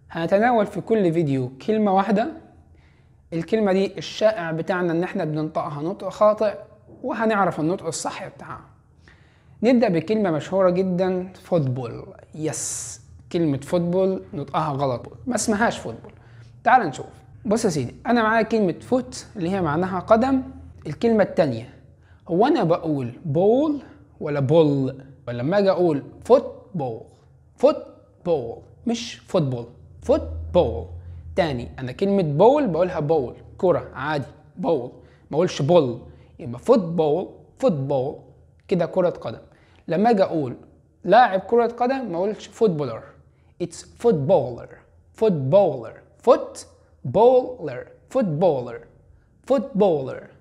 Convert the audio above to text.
هنتناول في كل فيديو كلمة واحدة الكلمة دي الشائع بتاعنا ان احنا بننطقها نطق خاطئ وهنعرف النطق الصح بتاعها نبدأ بكلمة مشهورة جدا فوتبول يس كلمة فوتبول نطقها غلط ما اسمهاش فوتبول تعال نشوف بص يا سيدي انا معايا كلمة فوت اللي هي معناها قدم الكلمة التانية هو انا بقول بول ولا بول ولا لما اجي اقول فوتبول فوتبول مش فوتبول فوتبول تاني انا كلمة بول بقولها بول كرة عادي بول ما اقولش بول يبقى فوتبول فوتبول كده كرة قدم لما اجي اقول لاعب كرة قدم ما اقولش فوتبولر اتس فوتبولر فوتبولر فوت بولر فوتبولر فوتبولر